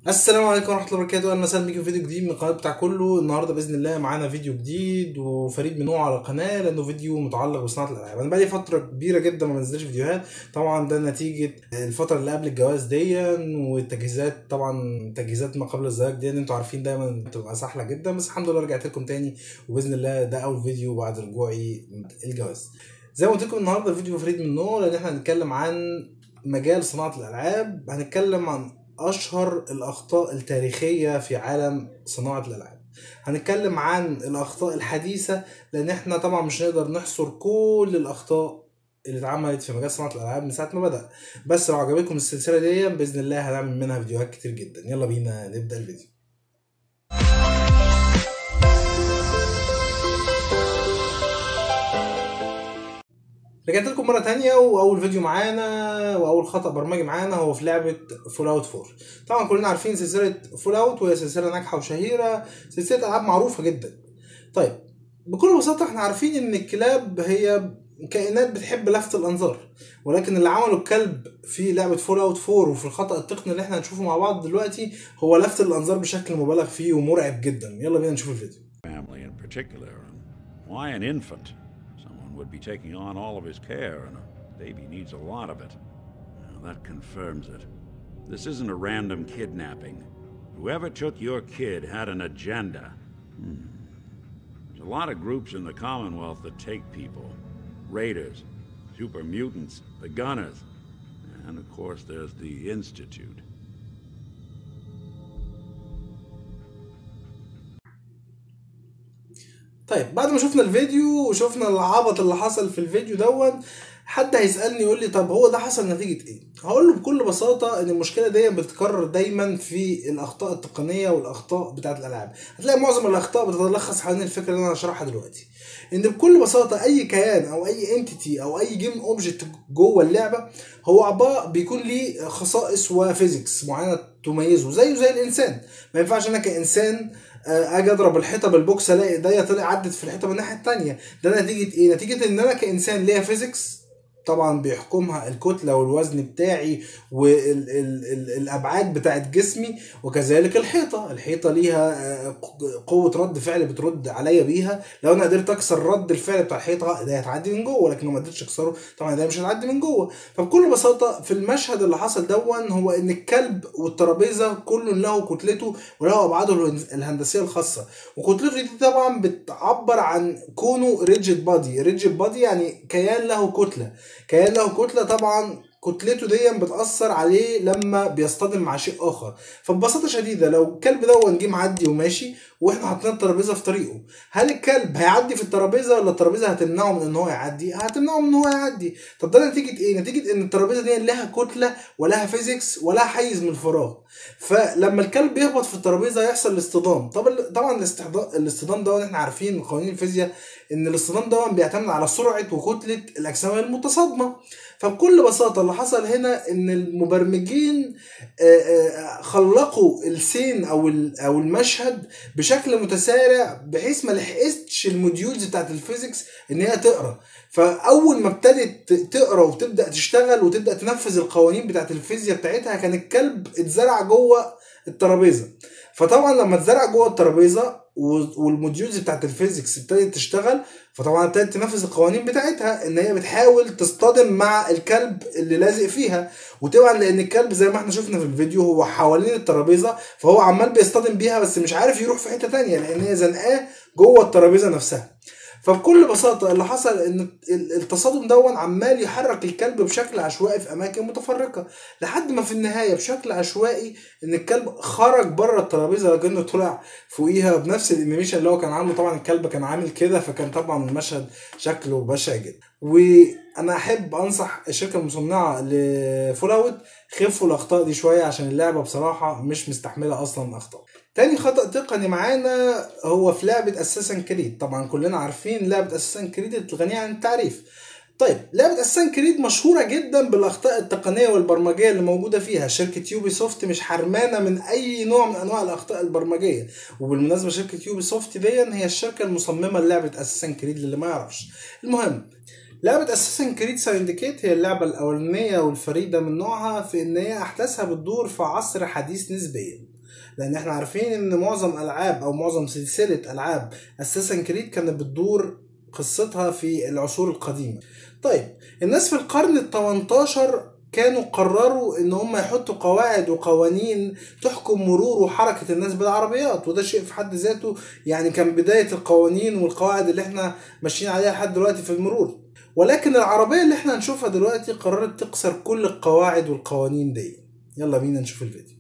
السلام عليكم ورحمه الله وبركاته اهلا وسهلا بيكم في فيديو جديد من القناه بتاع كله النهارده باذن الله معانا فيديو جديد وفريد من نوعه على القناه لانه فيديو متعلق بصناعه الالعاب انا بقالي فتره كبيره جدا ما بنزلش فيديوهات طبعا ده نتيجه الفتره اللي قبل الجواز دي والتجهيزات طبعا تجهيزات ما قبل الزواج دي انتوا عارفين دايما بتبقى سهله جدا بس الحمد لله رجعت لكم تاني وباذن الله ده اول فيديو بعد رجوعي من الجواز زي ما قلت لكم النهارده الفيديو فريد من نوع لان احنا هنتكلم عن مجال صناعه الالعاب هنتكلم عن اشهر الاخطاء التاريخيه في عالم صناعه الالعاب هنتكلم عن الاخطاء الحديثه لان احنا طبعا مش هنقدر نحصر كل الاخطاء اللي اتعملت في مجال صناعه الالعاب من ساعه ما بدا بس لو عجبتكم السلسله دي باذن الله هنعمل منها فيديوهات كتير جدا يلا بينا نبدا الفيديو رجعت لكم مره تانية واول فيديو معانا واول خطا برمجي معانا هو في لعبه فول اوت 4 طبعا كلنا عارفين سلسله فول اوت وهي سلسله ناجحه وشهيره سلسله العاب معروفه جدا طيب بكل بساطه احنا عارفين ان الكلاب هي كائنات بتحب لفت الانظار ولكن اللي عمله الكلب في لعبه فول اوت 4 وفي الخطا التقني اللي احنا هنشوفه مع بعض دلوقتي هو لفت الانظار بشكل مبالغ فيه ومرعب جدا يلا بينا نشوف الفيديو family in particular, and why an infant? Someone would be taking on all of his care, and a baby needs a lot of it. Now, that confirms it. This isn't a random kidnapping. Whoever took your kid had an agenda. Hmm. There's a lot of groups in the Commonwealth that take people raiders, super mutants, the gunners, and of course, there's the Institute. طيب بعد ما شفنا الفيديو وشفنا العبط اللي حصل في الفيديو دون حد هيسالني يقول لي طب هو ده حصل نتيجه ايه هقول له بكل بساطه ان المشكله دي بتتكرر دايما في الاخطاء التقنيه والاخطاء بتاعه الالعاب هتلاقي معظم الاخطاء بتتلخص حوالين الفكره اللي انا هشرحها دلوقتي ان بكل بساطه اي كيان او اي انتيتي او اي جيم اوبجكت جوه اللعبه هو عباره بيكون ليه خصائص وفيزيكس معينه تميزه زيه زي الانسان ما ينفعش انا كانسان اجي اضرب الحيطه بالبوكس الاقي ايديا طلع عدت في الحيطه من الناحيه الثانيه ده نتيجه ايه نتيجه ان انا كانسان ليا فيزيكس طبعا بيحكمها الكتله والوزن بتاعي والابعاد بتاعت جسمي وكذلك الحيطه الحيطه ليها قوه رد فعل بترد عليا بيها لو انا قدرت اكسر رد الفعل بتاع الحيطه ده هتعدي من جوه لكن لو ما قدرتش اكسره طبعا ده مش هتعدي من جوه فبكل بساطه في المشهد اللي حصل دون هو ان الكلب والترابيزه كل له كتلته وله ابعاده الهندسيه الخاصه وكتلته دي طبعا بتعبر عن كونه ريجيد بادي ريجيد بادي يعني كيان له كتله كيان له كتله طبعا كتلته دي بتاثر عليه لما بيصطدم مع شيء اخر فببساطه شديده لو الكلب ده جه معدي وماشي واحنا حاطين الترابيزه في طريقه هل الكلب هيعدي في الترابيزه ولا الترابيزه هتمنعه من ان هو يعدي هتمنعه من ان هو يعدي طب ده نتيجه ايه نتيجه ان الترابيزه دي لها كتله ولها فيزيكس ولها حيز من الفراغ فلما الكلب يخبط في الترابيزه يحصل الاصطدام طب طبعا الاصطدام ده احنا عارفين قوانين الفيزياء ان الاصطدام ده بيعتمد على سرعه وكتله الاجسام المتصادمه فبكل بساطه اللي حصل هنا ان المبرمجين خلقوا السين او او المشهد بشكل متسارع بحيث ما لحقتش الموديولز بتاعت الفيزيكس ان هي تقرا فاول ما ابتدت تقرا وتبدا تشتغل وتبدا تنفذ القوانين بتاعت الفيزياء بتاعتها كان الكلب اتزرع جوه الترابيزه فطبعا لما اتزرع جوه الترابيزه والموديولز بتاعت الفيزيكس ابتدت تشتغل فطبعا ابتدت تنفذ القوانين بتاعتها ان هي بتحاول تصطدم مع الكلب اللي لازق فيها وطبعا لان الكلب زي ما احنا شفنا في الفيديو هو حوالين الترابيزه فهو عمال بيصطدم بيها بس مش عارف يروح في حته تانية لان هي زنقاه جوه الترابيزه نفسها فبكل بساطة اللي حصل ان التصادم دون عمال يحرك الكلب بشكل عشوائي في اماكن متفرقة لحد ما في النهاية بشكل عشوائي ان الكلب خرج بره الترابيزة لكنه طلع فوقيها بنفس الانيميشن اللي هو كان عامله طبعا الكلب كان عامل كده فكان طبعا المشهد شكله بشع جدا وانا احب انصح الشركة المصنعة لفول اوت خفوا الاخطاء دي شوية عشان اللعبة بصراحة مش مستحملة اصلا اخطاء تاني خطأ تقني معانا هو في لعبة اساسن كريد طبعا كلنا عارفين لعبة اساسن كريد الغنية عن التعريف طيب لعبة اساسن كريد مشهورة جدا بالاخطاء التقنية والبرمجية اللي موجودة فيها شركة يوبي سوفت مش حرمانة من اي نوع من انواع الاخطاء البرمجية وبالمناسبة شركة يوبي سوفت دي هي الشركة المصممة للعبة اساسن كريد للي ما يعرفش المهم لعبة اساسن كريد ساينديكيت هي اللعبة الأولانية والفريدة من نوعها في إن هي أحداثها بتدور في عصر حديث نسبيا لان احنا عارفين ان معظم العاب او معظم سلسله العاب اساسن كريد كانت بتدور قصتها في العصور القديمه طيب الناس في القرن ال 18 كانوا قرروا ان هم يحطوا قواعد وقوانين تحكم مرور وحركه الناس بالعربيات وده شيء في حد ذاته يعني كان بدايه القوانين والقواعد اللي احنا ماشيين عليها لحد دلوقتي في المرور ولكن العربيه اللي احنا هنشوفها دلوقتي قررت تكسر كل القواعد والقوانين دي يلا بينا نشوف الفيديو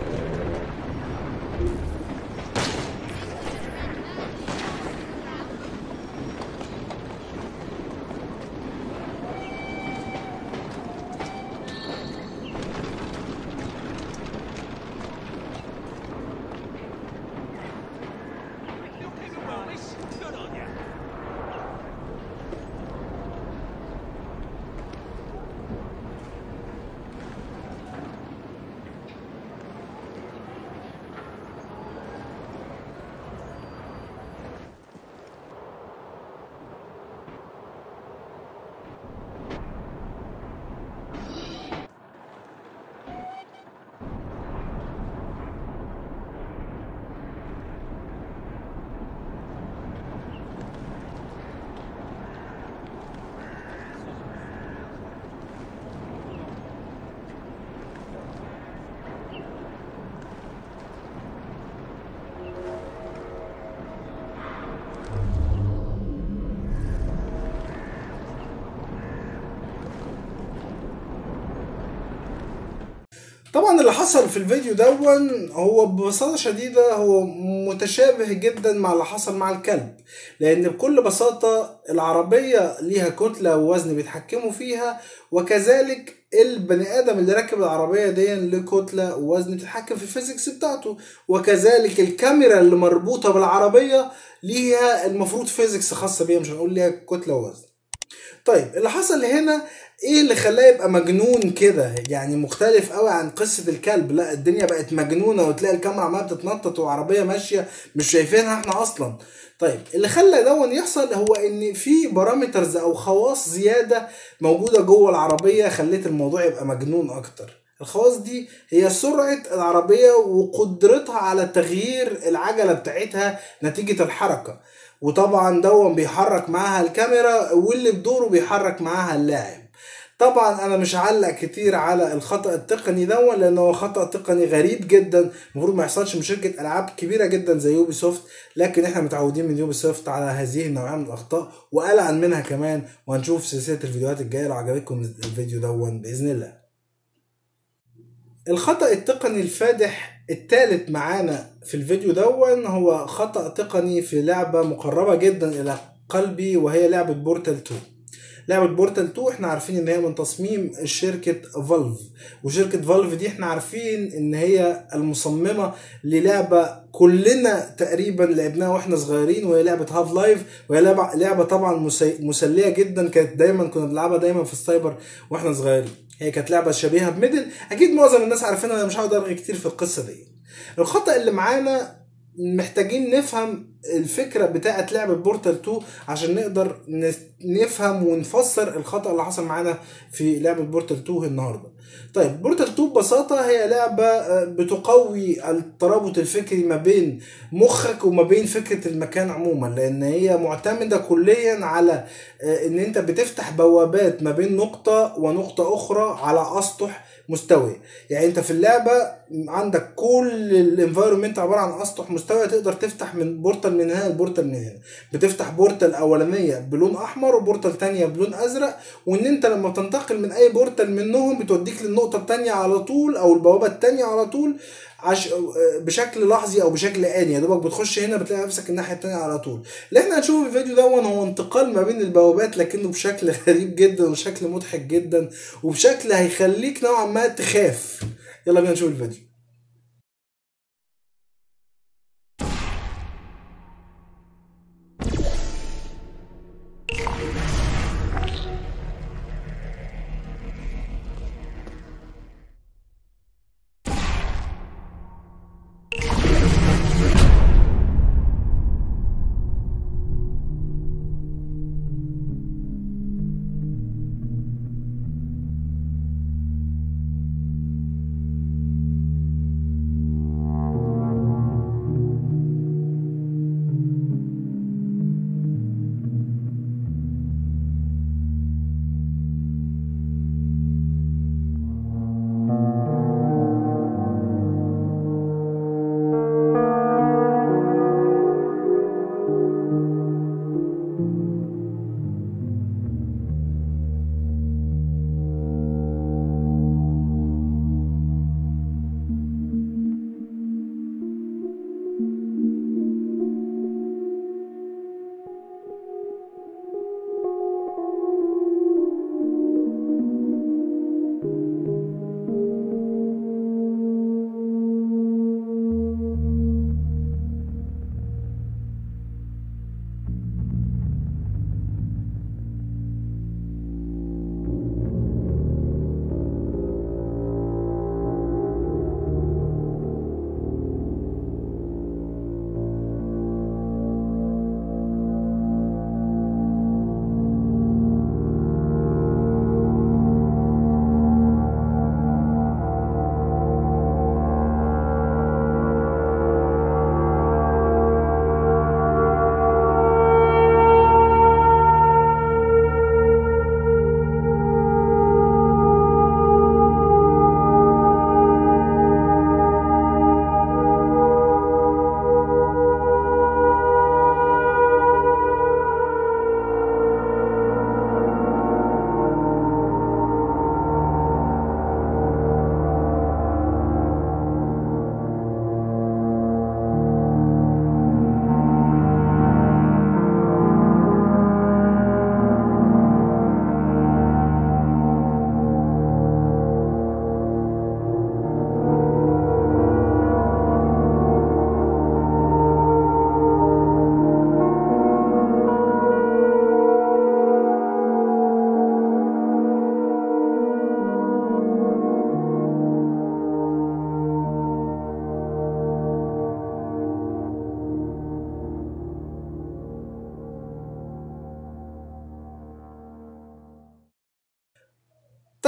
طبعا اللي حصل في الفيديو دون هو ببساطة شديدة هو متشابه جدا مع اللي حصل مع الكلب لأن بكل بساطة العربية ليها كتلة ووزن بيتحكموا فيها وكذلك البني آدم اللي راكب العربية دي له كتلة ووزن تتحكم في الفيزيكس بتاعته وكذلك الكاميرا اللي مربوطة بالعربية ليها المفروض فيزيكس خاصة بيها مش هنقول ليها كتلة ووزن طيب اللي حصل هنا ايه اللي خلاه يبقى مجنون كده يعني مختلف قوي عن قصه الكلب لا الدنيا بقت مجنونه وتلاقي الكاميرا عماله بتتنطط وعربيه ماشيه مش شايفينها احنا اصلا طيب اللي خلى دون يحصل هو ان في بارامترز او خواص زياده موجوده جوه العربيه خلت الموضوع يبقى مجنون اكتر الخواص دي هي سرعة العربية وقدرتها على تغيير العجلة بتاعتها نتيجة الحركة وطبعا دون بيحرك معاها الكاميرا واللي بدوره بيحرك معاها اللاعب طبعا انا مش هعلق كتير على الخطا التقني دون لان هو خطا تقني غريب جدا المفروض ما يحصلش من شركه العاب كبيره جدا زي يوبي سوفت لكن احنا متعودين من يوبي سوفت على هذه النوعيه من الاخطاء وقلقان منها كمان وهنشوف سلسله الفيديوهات الجايه لو عجبتكم الفيديو دون باذن الله الخطأ التقني الفادح الثالث معانا في الفيديو دون هو خطأ تقني في لعبة مقربة جدا إلى قلبي وهي لعبة بورتال 2 لعبة بورتال 2 احنا عارفين ان هي من تصميم شركة فالف وشركة فالف دي احنا عارفين ان هي المصممة للعبة كلنا تقريبا لعبناها واحنا صغيرين وهي لعبة هاف لايف وهي لعبة, لعبة طبعا مسلية جدا كانت دايما كنا بنلعبها دايما في السايبر واحنا صغيرين هي كانت لعبه شبيهه بميدل اكيد معظم الناس عارفينها انا مش هقعد ارغي كتير في القصه دي الخطا اللي معانا محتاجين نفهم الفكره بتاعه لعبه بورتال 2 عشان نقدر نفهم ونفسر الخطا اللي حصل معانا في لعبه بورتال 2 النهارده طيب بورتال 2 ببساطه هي لعبه بتقوي الترابط الفكري ما بين مخك وما بين فكره المكان عموما لان هي معتمده كليا على ان انت بتفتح بوابات ما بين نقطه ونقطه اخرى على اسطح مستوية يعني انت في اللعبة عندك كل الانفايرمنت عبارة عن اسطح مستوية تقدر تفتح من بورتال من هنا لبورتال من هنا بتفتح بورتال اولانية بلون احمر وبورتال تانية بلون ازرق وان انت لما تنتقل من اي بورتال منهم بتوديك للنقطة التانية على طول او البوابة التانية على طول عش... بشكل لحظي او بشكل اني يا دوبك بتخش هنا بتلاقي نفسك الناحيه التانيه على طول اللي احنا هنشوفه في الفيديو دون هو انتقال ما بين البوابات لكنه بشكل غريب جدا وشكل مضحك جدا وبشكل هيخليك نوعا ما تخاف يلا بينا نشوف الفيديو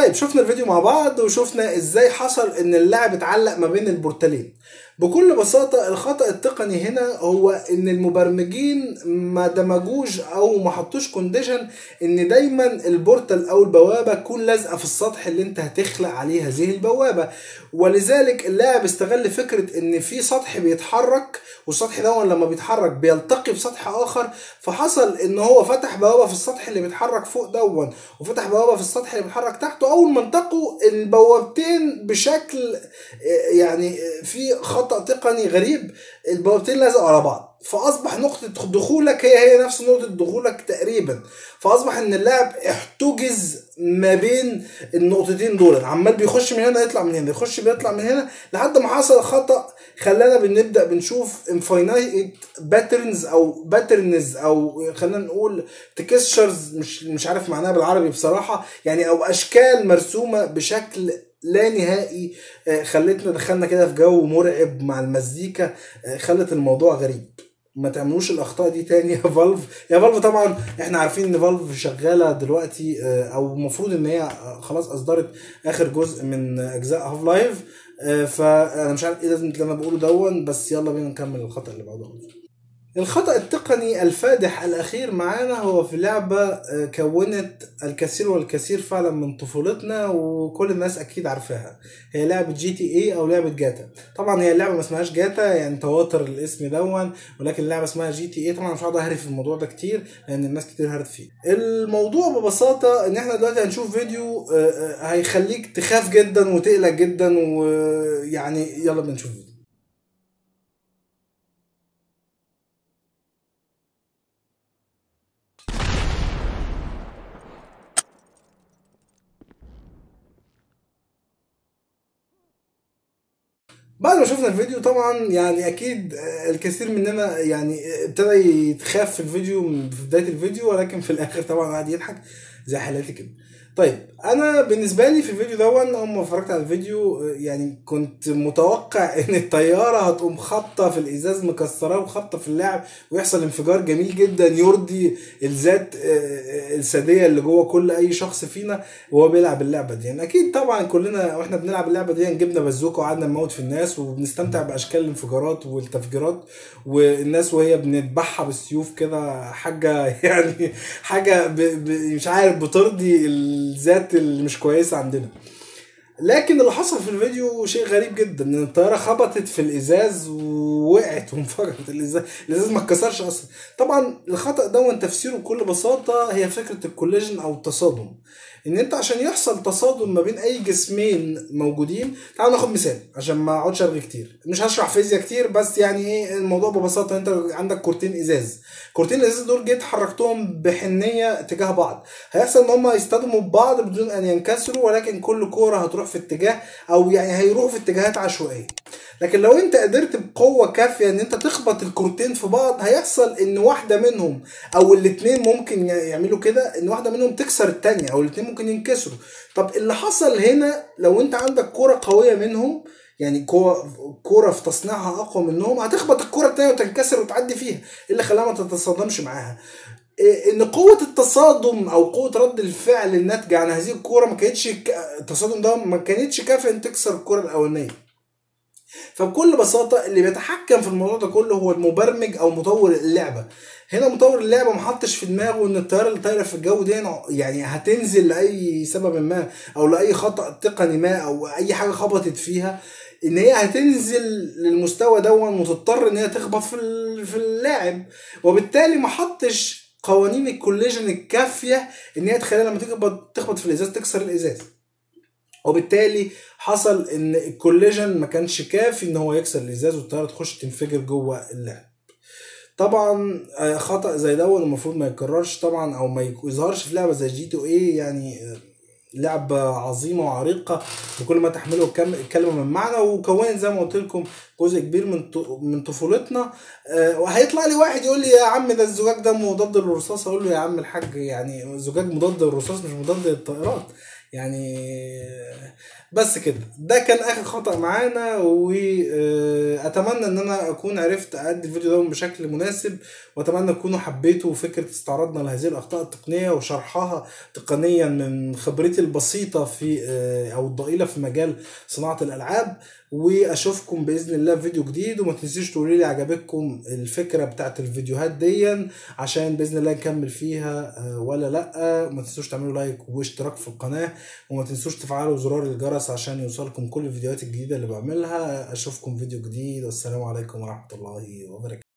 طيب شفنا الفيديو مع بعض وشفنا ازاي حصل ان اللاعب اتعلق ما بين البورتالين بكل بساطة الخطأ التقني هنا هو ان المبرمجين ما دمجوش او ما حطوش كونديشن ان دايما البورتال او البوابة تكون لازقة في السطح اللي انت هتخلق عليه هذه البوابة ولذلك اللاعب استغل فكرة ان في سطح بيتحرك والسطح ده لما بيتحرك بيلتقي بسطح اخر فحصل ان هو فتح بوابة في السطح اللي بيتحرك فوق دون وفتح بوابة في السطح اللي بيتحرك تحته اول ما التقوا البوابتين بشكل يعني في خطأ تقني غريب البوابتين لازقوا على بعض فاصبح نقطة دخولك هي هي نفس نقطة دخولك تقريبا فاصبح ان اللاعب احتجز ما بين النقطتين دول عمال بيخش من هنا يطلع من هنا يخش بيطلع من هنا لحد ما حصل خطأ خلانا بنبدا بنشوف انفاينايت باترنز او باترنز او خلينا نقول تكستشرز مش مش عارف معناها بالعربي بصراحه يعني او اشكال مرسومه بشكل لا نهائي خلتنا دخلنا كده في جو مرعب مع المزيكا خلت الموضوع غريب ما تعملوش الاخطاء دي تاني يا فالف يا فالف طبعا احنا عارفين ان فالف شغاله دلوقتي او المفروض ان هي خلاص اصدرت اخر جزء من اجزاء هاف لايف فانا مش عارف ايه لازم اللي انا بقوله دون بس يلا بينا نكمل الخطا اللي بعده الخطأ التقني الفادح الأخير معانا هو في لعبة كونت الكثير والكثير فعلا من طفولتنا وكل الناس أكيد عارفاها هي لعبة جي تي اي أو لعبة جاتا طبعا هي اللعبة ما اسمهاش جاتا يعني تواتر الاسم دون ولكن اللعبة اسمها جي تي اي طبعا مش هقعد أهري في الموضوع ده كتير لأن الناس كتير هرت فيه الموضوع ببساطة إن احنا دلوقتي هنشوف فيديو هيخليك تخاف جدا وتقلق جدا ويعني يلا بنشوف فيديو بعد ما شفنا الفيديو طبعا يعني اكيد الكثير مننا يعني ابتدى يتخاف في الفيديو في بدايه الفيديو ولكن في الاخر طبعا قاعد يضحك زي حالاتي كده طيب انا بالنسبه لي في الفيديو دون اول ما اتفرجت على الفيديو يعني كنت متوقع ان الطياره هتقوم خابطه في الازاز مكسراه وخابطه في اللاعب ويحصل انفجار جميل جدا يرضي الذات الساديه اللي جوه كل اي شخص فينا وهو بيلعب اللعبه دي يعني اكيد طبعا كلنا واحنا بنلعب اللعبه دي جبنا بزوكه وقعدنا نموت في الناس وبنستمتع باشكال الانفجارات والتفجيرات والناس وهي بنذبحها بالسيوف كده حاجه يعني حاجه ب... ب... مش عارف بترضي الذات اللي مش كويسه عندنا لكن اللي حصل في الفيديو شيء غريب جدا ان الطياره خبطت في الازاز ووقعت وانفجرت الازاز الازاز ما اتكسرش اصلا طبعا الخطا ده تفسيره بكل بساطه هي فكره الكوليجن او التصادم ان انت عشان يحصل تصادم ما بين اي جسمين موجودين تعال ناخد مثال عشان ما اقعدش ارغي كتير مش هشرح فيزياء كتير بس يعني ايه الموضوع ببساطه انت عندك كورتين ازاز كورتين الازاز دول جيت حركتهم بحنيه تجاه بعض هيحصل ان هم يصطدموا ببعض بدون ان ينكسروا ولكن كل كوره هتروح في اتجاه او يعني هيروحوا في اتجاهات عشوائيه لكن لو انت قدرت بقوه كافيه ان انت تخبط الكورتين في بعض هيحصل ان واحده منهم او الاثنين ممكن يعملوا كده ان واحده منهم تكسر الثانيه او الاثنين ممكن ينكسروا طب اللي حصل هنا لو انت عندك كوره قويه منهم يعني كوره في تصنيعها اقوى منهم هتخبط الكوره الثانيه وتنكسر وتعدي فيها اللي خلاها ما تتصادمش معاها ان قوه التصادم او قوه رد الفعل الناتجه عن هذه الكوره ما كانتش التصادم ده ما كانتش كافيه ان تكسر الكوره الاولانيه فبكل بساطة اللي بيتحكم في الموضوع ده كله هو المبرمج أو مطور اللعبة هنا مطور اللعبة محطش في دماغه إن الطيارة اللي طايرة في الجو دي يعني هتنزل لأي سبب ما أو لأي خطأ تقني ما أو أي حاجة خبطت فيها ان هي هتنزل للمستوى دون وتضطر ان هي تخبط في في اللاعب وبالتالي ما حطش قوانين الكوليجن الكافيه ان هي تخليها لما تخبط تخبط في الازاز تكسر الازاز وبالتالي حصل ان الكوليجن ما كانش كافي ان هو يكسر الازاز والطياره تخش تنفجر جوه اللعب طبعا خطا زي ده المفروض ما يتكررش طبعا او ما يظهرش في لعبه زي جي تو اي يعني لعبة عظيمة وعريقة بكل ما تحمله الكلمة من معنى وكونت زي ما قلت لكم جزء كبير من من طفولتنا وهيطلع لي واحد يقول لي يا عم ده الزجاج ده مضاد للرصاص اقول له يا عم الحاج يعني الزجاج مضاد للرصاص مش مضاد للطائرات يعني بس كده ده كان اخر خطأ معانا واتمنى ان انا اكون عرفت ادي الفيديو ده بشكل مناسب واتمنى تكونوا حبيتوا فكره استعراضنا لهذه الاخطاء التقنيه وشرحها تقنيا من خبرتي البسيطه في آه، او الضئيله في مجال صناعه الالعاب واشوفكم باذن الله في فيديو جديد وما تنسوش تقولوا لي عجبتكم الفكره بتاعت الفيديوهات دي عشان باذن الله نكمل فيها آه، ولا لا ما تنسوش تعملوا لايك واشتراك في القناه وما تنسوش تفعلوا زرار الجرس عشان يوصلكم كل الفيديوهات الجديده اللي بعملها اشوفكم فيديو جديد والسلام عليكم ورحمه الله وبركاته